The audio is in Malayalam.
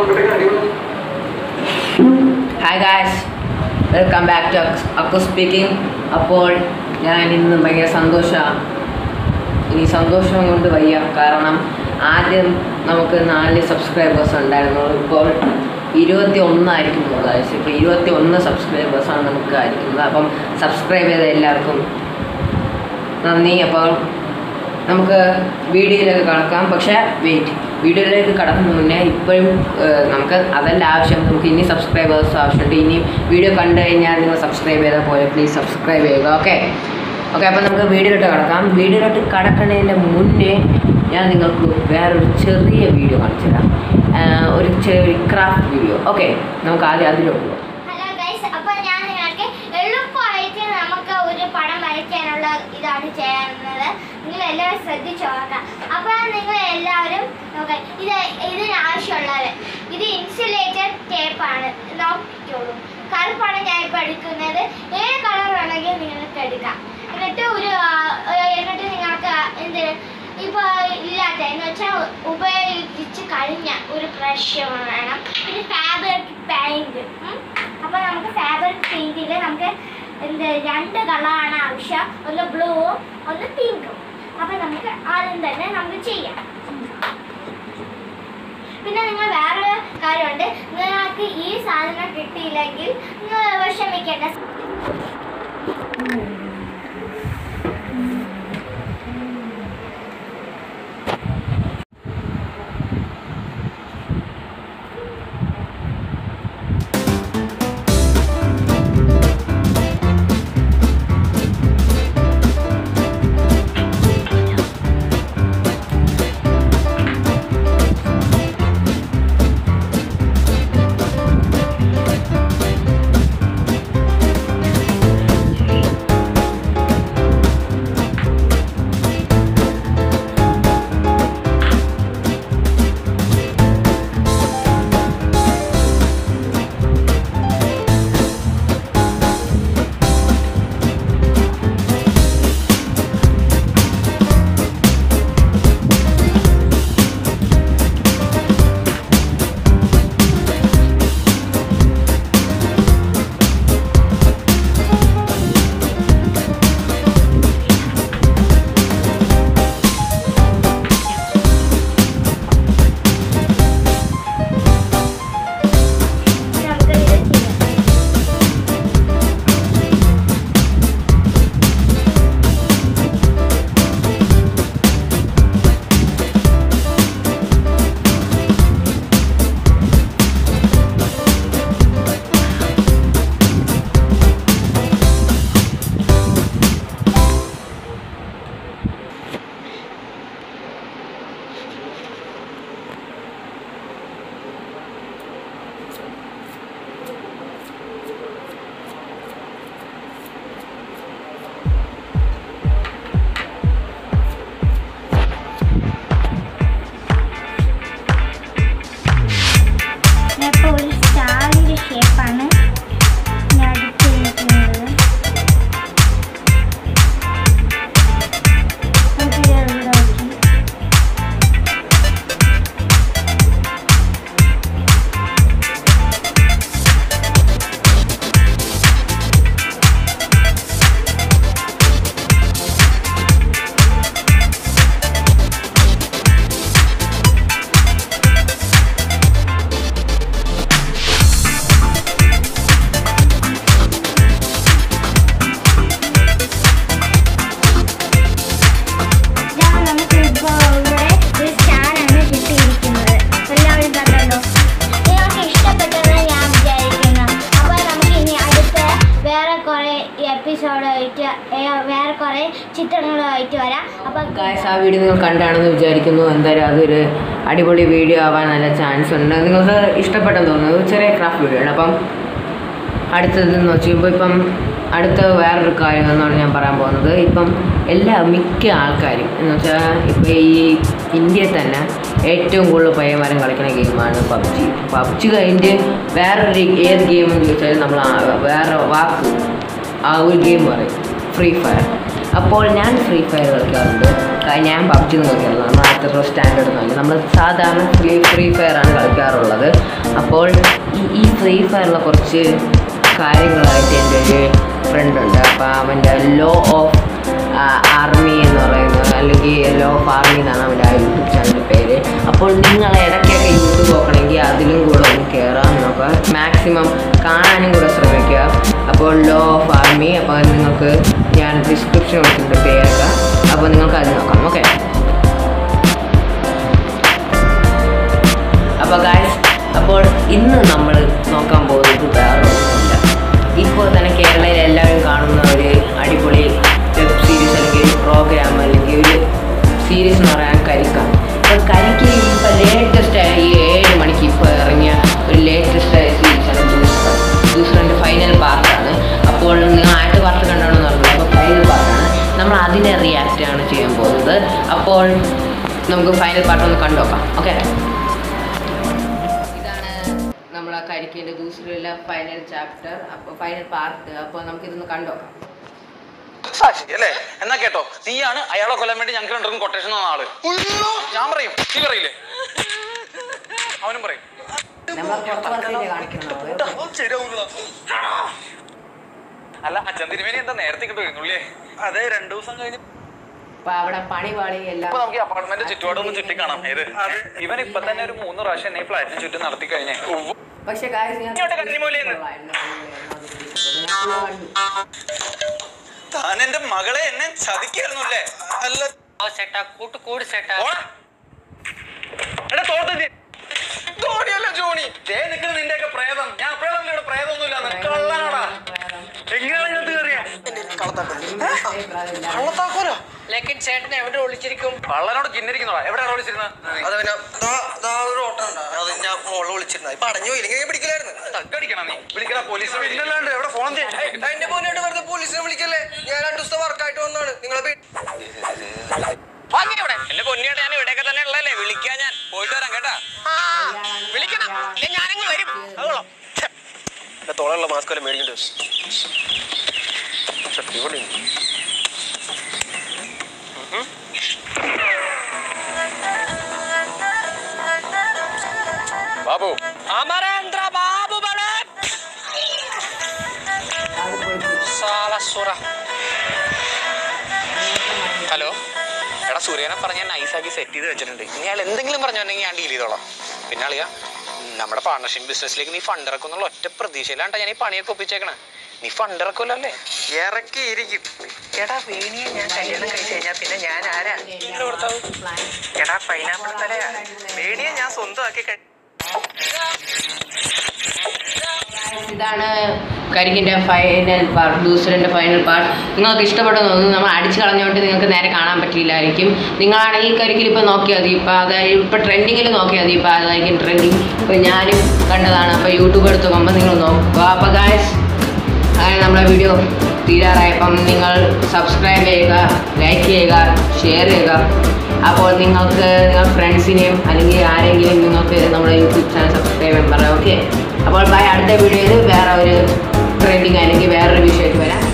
Hi guys welcome back to Akku speaking അപ്പോൾ ഞാൻ ഇന്ന് ഭയങ്കര സന്തോഷമാണ് ഈ സന്തോഷം കൊണ്ട് വയ്യ കാരണം ആദ്യം നമുക്ക് നാല് സബ്സ്ക്രൈബേഴ്സ് ഉണ്ടായിരുന്നു ഇപ്പോൾ ഇരുപത്തി ഒന്നായിരിക്കുന്നു ഗായ്സ് ഇപ്പോൾ ഇരുപത്തി ഒന്ന് സബ്സ്ക്രൈബേഴ്സാണ് നമുക്ക് ആയിരിക്കുന്നത് അപ്പം സബ്സ്ക്രൈബ് ചെയ്ത എല്ലാവർക്കും നന്ദി അപ്പോൾ നമുക്ക് വീഡിയോയിലേക്ക് കടക്കാം പക്ഷേ വെയിറ്റ് വീഡിയോയിലേക്ക് കടക്കുന്ന മുന്നേ ഇപ്പോഴും ഏഹ്, നമുക്ക് അതല്ല ആവശ്യം നമുക്ക് ഇനി സബ്സ്ക്രൈബേഴ്സ് ആവശ്യമുണ്ട് ഇനി വീഡിയോ കണ്ടു കഴിഞ്ഞാൽ നിങ്ങൾ സബ്സ്ക്രൈബ് ചെയ്താൽ പോലെ പ്ലീസ് സബ്സ്ക്രൈബ് ചെയ്യുക ഓക്കെ ഓക്കെ അപ്പോൾ നമുക്ക് വീഡിയോയിലോട്ട് കടക്കാം വീഡിയോയിലോട്ട് കടക്കുന്നതിൻ്റെ മുന്നേ ഞാൻ നിങ്ങൾക്ക് വേറൊരു ചെറിയ വീഡിയോ കാണിച്ചു തരാം ഏഹ്, ഒരു ചെറിയ ക്രാഫ്റ്റ് വീഡിയോ ഓക്കെ നമുക്ക് ആദ്യം അതിലോട്ട് പോകാം ഹലോ ഗൈസ് അപ്പോൾ ഞാൻ നിങ്ങൾക്ക് എളുപ്പമായിട്ട് നമുക്ക് ഒരു പടം വരയ്ക്കാനുള്ള ഇതാണ് ചെയ്യുന്നത് നിങ്ങൾ എല്ലാവരും ശ്രദ്ധിച്ചു നോക്കാം അപ്പോൾ നിങ്ങൾ എല്ലാവരും നോക്കാം ഇത് ഇതിന് ആവശ്യമുള്ളത് ഇത് ഇൻസുലേറ്റഡ് ടേപ്പാണ് നോക്കിക്കോളൂ കറുപ്പാണ് ഞാൻ ഇപ്പോൾ എടുക്കുന്നത് ഏത് കളർ വേണമെങ്കിലും നിങ്ങൾക്ക് എടുക്കാം എന്നിട്ട് ഒരു ആ, ഏർ, എന്നിട്ട് നിങ്ങൾക്ക് എന്ത് ഇപ്പോൾ ഇല്ലാത്ത എന്ന് വെച്ചാൽ ഉപയോഗിച്ച് കഴിഞ്ഞ ഒരു ബ്രഷ് വേണം പിന്നെ ഫാബ്രിക് പെയിൻറ് അപ്പോൾ നമുക്ക് ഫാബ്രിക് പെയിൻറ്റിൽ നമുക്ക് എന്ത് രണ്ട് കളറാണ് ആവശ്യം ഒന്ന് ബ്ലൂവും ഒന്ന് പിങ്കും അപ്പോൾ നമുക്ക് ആദ്യം തന്നെ നമുക്ക് ചെയ്യാം പിന്നെ നിങ്ങൾ വേറൊരു കാര്യമുണ്ട് നിങ്ങൾക്ക് ഈ സാധനം കിട്ടിയില്ലെങ്കിൽ നിങ്ങൾ വിഷമിക്കേണ്ട നമുക്ക് ഇത് ചെയ്യാം ഇപ്പോൾ ഒരു സ്റ്റാറിൻ്റെ ഷേപ്പാണ് ഞാൻ അടിച്ചിരിക്കുന്നത് നമുക്ക് ഇത് ഇവിടെ വയ്ക്കാം. ഇതാ നമുക്ക് ഇപ്പോൾ ഇവിടെ ഒരു സ്റ്റാറാണ് കിട്ടിയിരിക്കുന്നത് എല്ലാവരും കണ്ടല്ലോ നിങ്ങൾക്ക് ഇഷ്ടപ്പെട്ടെന്ന് ഞാൻ വിചാരിക്കുന്നു അപ്പോൾ നമുക്ക് ഇനി അടുത്ത വേറെ കുറേ എപ്പിസോഡായിട്ട് വേറെ കുറേ ചിത്രങ്ങളുമായിട്ട് വരാം അപ്പോൾ ഗായ്സ് ആ വീഡിയോ നിങ്ങൾ കണ്ടാണെന്ന് വിചാരിക്കുന്നു എന്തായാലും അതൊരു അടിപൊളി വീഡിയോ ആവാൻ നല്ല ചാൻസ് ഉണ്ട് നിങ്ങൾക്ക് ഇഷ്ടപ്പെട്ടെന്ന് തോന്നുന്നു ഒരു ചെറിയ ക്രാഫ്റ്റ് വീഡിയോ ആണ് അപ്പം അടുത്തതെന്ന് വെച്ച് കഴിയുമ്പോൾ ഇപ്പം അടുത്ത വേറൊരു കാര്യം എന്നാണ് ഞാൻ പറയാൻ പോകുന്നത് ഇപ്പം എല്ലാ മിക്ക ആൾക്കാരും എന്ന് വെച്ചാൽ ഇപ്പോൾ ഈ ഇന്ത്യയിൽ തന്നെ ഏറ്റവും കൂടുതൽ പയ്യന്മാരും കളിക്കുന്ന ഗെയിമാണ് പബ്ജി പബ്ജി കഴിഞ്ഞ് വേറൊരു ഏത് ഗെയിം എന്ന് ചോദിച്ചാൽ നമ്മൾ ആ- വേറെ വാക്ക് ആ ഒരു ഗെയിം പറയും ഫ്രീ ഫയർ അപ്പോൾ ഞാൻ ഫ്രീ ഫയർ കളിക്കാറുണ്ട് ഞാൻ പബ്ജി ഒന്നും കളിക്കാറില്ല നമ്മൾ അത്ര സ്റ്റാൻഡേർഡ് ഒന്നുമല്ല നമ്മൾ സാധാരണ ഫ്രീ ഫ്രീ ഫയർ ആണ് കളിക്കാറുള്ളത് അപ്പോൾ ഈ ഈ ഫ്രീ ഫയറിലെ കുറച്ച് കാര്യങ്ങളായിട്ട് എൻ്റെ ഒരു ഫ്രണ്ട് ഉണ്ട് അപ്പോൾ അവൻ്റെ ലോ ഓഫ് ആർമി എന്ന് പറയുന്നത് അല്ലെങ്കിൽ ലോ ഓഫ് ആർമി എന്നാണ് അവൻ്റെ ആ യൂട്യൂബ് ചാനലിൻ്റെ പേര് അപ്പോൾ നിങ്ങൾ ഇടയ്ക്കൊക്കെ യൂട്യൂബ് നോക്കണമെങ്കിൽ അതിലും കൂടെ ഒന്ന് കയറാൻ നോക്കുക മാക്സിമം കാണാനും കൂടെ ശ്രമിക്കുക അപ്പോൾ ലോ ഓഫ് ആർമി അപ്പോൾ നിങ്ങൾക്ക് ഞാൻ ഡിസ്ക്രിപ്ഷൻ കൊടുത്തിട്ടുണ്ട് പേരൊക്കെ അപ്പോൾ നിങ്ങൾക്ക് അത് നോക്കാം ഓക്കെ അപ്പോൾ ഗായ്സ് അപ്പോൾ ഇന്ന് നമ്മൾ നോക്കാൻ പോകുന്നത് വേറെ ഒന്നുമില്ല ഇപ്പോൾ തന്നെ കേരളയിൽ എല്ലാവരും കാണുന്ന ഒരു അടിപൊളി വെബ് സീരീസ് അല്ലെങ്കിൽ പ്രോഗ്രാം അല്ലെങ്കിൽ ഒരു സീരീസ് എന്ന് പറയാൻ കരിക്ക അപ്പോൾ കരിക്ക് ഇപ്പോൾ ലേറ്റസ്റ്റ് ആയ ഈ ഏഴ് മണിക്ക് ഇപ്പോൾ ഇറങ്ങിയ ഒരു ലേറ്റസ്റ്റ് ആയ സീരീസാണ് ദൂസർ ദൂസറിൻ്റെ ഫൈനൽ പാർട്ടാണ് അപ്പോൾ നിങ്ങൾ ആദ്യത്തെ പാർട്ട് കണ്ടാണെന്ന് പറഞ്ഞത് അപ്പോൾ ഫൈനൽ പാർട്ടാണ് നമ്മൾ അതിനെ റിയാക്റ്റ് ആണ് ചെയ്യാൻ പോകുന്നത് അപ്പോൾ നമുക്ക് ഫൈനൽ പാർട്ട് ഒന്ന് കണ്ടുനോക്കാം ഓക്കെ ഇതാണ് നമ്മളെ കരിക്കേൻ്റെ ദൂസറിലെ ഫൈനൽ ചാപ്റ്റർ അപ്പോൾ ഫൈനൽ പാർട്ട് അപ്പോൾ നമുക്കിതൊന്ന് കണ്ടോക്കാം സാക്ഷി അല്ലേ എന്നാ കേട്ടോ നീയാണ് അയാളെ കൊല്ലാൻ വേണ്ടി ഞങ്ങൾക്ക് രണ്ടും കൊട്ടേഷൻ തന്ന ആള് ഞാൻ പറയും നീ പറയില്ലേ അവനും പറയും നമ്മൾ പുറത്ത് പുറത്തേക്ക് കാണിക്കണം അല്ല അച്ഛൻ തിരുമേനി എന്താ നേരത്തെ കിട്ടും എഴുന്നള്ളിയേ അതെ രണ്ടു ദിവസം കഴിഞ്ഞ് അപ്പോൾ അവിടെ പണി പാളി എല്ലാം ഇപ്പൊ നമുക്ക് അപ്പാർട്ട്മെന്റ് ചുറ്റുപാടൊന്ന് ചുറ്റി കാണാം ഏത് ഇവൻ ഇപ്പൊ തന്നെ ഒരു മൂന്ന് പ്രാവശ്യം എന്നെ ഫ്ലാറ്റിന് ചുറ്റും നടത്തി കഴിഞ്ഞേ പക്ഷെ കാര്യം ഞാൻ ഇങ്ങോട്ട് കന്നിമൂലയിൽ നിന്ന്. താൻ എന്റെ മകളെ എന്നെ ചതിക്കായിരുന്നു അല്ലേ അല്ല ഓടാ. എടാ തോട്ടത്തി തോണിയല്ല ജോണി ദേ നിൽക്കുന്ന നിന്റെയൊക്കെ പ്രേതം ഞാൻ അപ്പോഴാണ് ഇവിടെ പ്രേതമൊന്നുമില്ല കള്ളാണോടാ എങ്ങനെയാണ് ഞാൻ കയറിയ കള്ളത്താക്കോലോ ലേക്കിൻ ചേട്ടൻ എവിടെ ഒളിച്ചിരിക്കും കള്ളനോട് കിന്നിരിക്കുന്നോടാ എവിടെയാണ് വിളിച്ചിരുന്നത് അത് പിന്നെ ദാ ദാ ഒരു ഓട്ടം ഉണ്ട് അത് ഞാൻ ഫോണിൽ വിളിച്ചിരുന്നു ഇപ്പൊ അടഞ്ഞു ഇല്ലെങ്കിൽ ഞാൻ പിടിക്കലായിരുന്നു തക്കടിക്കണം നീ വിളിക്കണ പോലീസ് പിന്നല്ലാണ്ട് എവിടെ ഫോൺ ചെയ്യാൻ എന്റെ പോനായിട്ട് വെറുതെ പോലീസിനെ വിളിക്കല്ലേ ഞാൻ രണ്ടു ദിവസത്തെ വർക്കായിട്ട് വന്നാണ് നിങ്ങളെ പേ- എന്റെ പൊന്നിയേട്ട ഞാൻ ഇവിടെയൊക്കെ തന്നെ ഉള്ളല്ലേ വിളിക്കാൻ ഞാൻ പോയിട്ട് വരാം കേട്ടാ വിളിക്കണം ഇല്ലേ ഞാനങ്ങ് വരും അതുകൊള്ളാം എന്റെ തോളുള്ള മാസ്ക് വല്ല മേടിക്കണ്ടേ ഇവിടെ ബാബു അമരേന്ദ്ര ബാബു ബളേ സാലസുറ ഹലോ എടാ സൂര്യനെ പറഞ്ഞ നൈസാക്കി സെറ്റ് ചെയ്ത് വെച്ചിട്ടുണ്ട് ഇനി അയാൾ എന്തെങ്കിലും പറഞ്ഞിട്ടുണ്ടെങ്കിൽ ഞാൻ ഡീൽ ചെയ്തോളാം പിന്നെ അളിയ നമ്മുടെ പാർട്ണർഷിപ്പ് ബിസിനസ്സിലേക്ക് നീ ഫണ്ട് ഇറക്കുന്നുള്ള ഒറ്റ പ്രതീക്ഷയിലാണ്ടാ ഞാൻ ഈ പണിയൊക്കെ ഒപ്പിച്ചേക്കണേ നീ ഫണ്ട് ഇറക്കുമല്ലോ അല്ലേ ഇറക്കിയിരിക്കും എടാ വേണിയെ ഞാൻ കല്യാണം കഴിച്ചു കഴിഞ്ഞാ പിന്നെ ഞാൻ ആരാ എടാ പൈനാപ്പിൾ തലയാ വേണിയെ ഞാൻ സ്വന്തമാക്കി കഴി ഇതാണ് കരിക്കിൻ്റെ ഫൈനൽ പാർട്ട് ദൂസറിൻ്റെ ഫൈനൽ പാർട്ട് നിങ്ങൾക്ക് ഇഷ്ടപ്പെടുന്ന തോന്നുന്നു നമ്മൾ അടിച്ച് കളഞ്ഞുകൊണ്ട് നിങ്ങൾക്ക് നേരെ കാണാൻ പറ്റില്ലായിരിക്കും നിങ്ങളാണെങ്കിൽ ഈ കരിക്കിൽ ഇപ്പോൾ നോക്കിയാൽ മതി ഇപ്പോൾ അതായത് ഇപ്പോൾ ട്രെൻഡിങ്ങിൽ നോക്കിയാൽ മതി ഇപ്പോൾ അതായിരിക്കും ട്രെൻഡിങ് ഇപ്പോൾ ഞാനും കണ്ടതാണ് അപ്പോൾ യൂട്യൂബ് എടുത്ത് നോക്കുമ്പോൾ നിങ്ങൾ നോക്കുക അപ്പോൾ ഗായ്സ് അങ്ങനെ നമ്മളെ വീഡിയോ തീരാറായപ്പം നിങ്ങൾ സബ്സ്ക്രൈബ് ചെയ്യുക ലൈക്ക് ചെയ്യുക ഷെയർ ചെയ്യുക അപ്പോൾ നിങ്ങൾക്ക് നിങ്ങൾ ഫ്രണ്ട്സിനെയും അല്ലെങ്കിൽ ആരെങ്കിലും നിങ്ങൾക്ക് നമ്മുടെ യൂട്യൂബ് ചാനൽ സബ്സ്ക്രൈബ് ചെയ്യാൻ പറയാം ഓക്കെ അപ്പോൾ ബൈ അടുത്ത വീഡിയോയിൽ വേറെ ഒരു ട്രെൻഡിങ് അല്ലെങ്കിൽ വേറൊരു വിഷയമായിട്ട് വരാം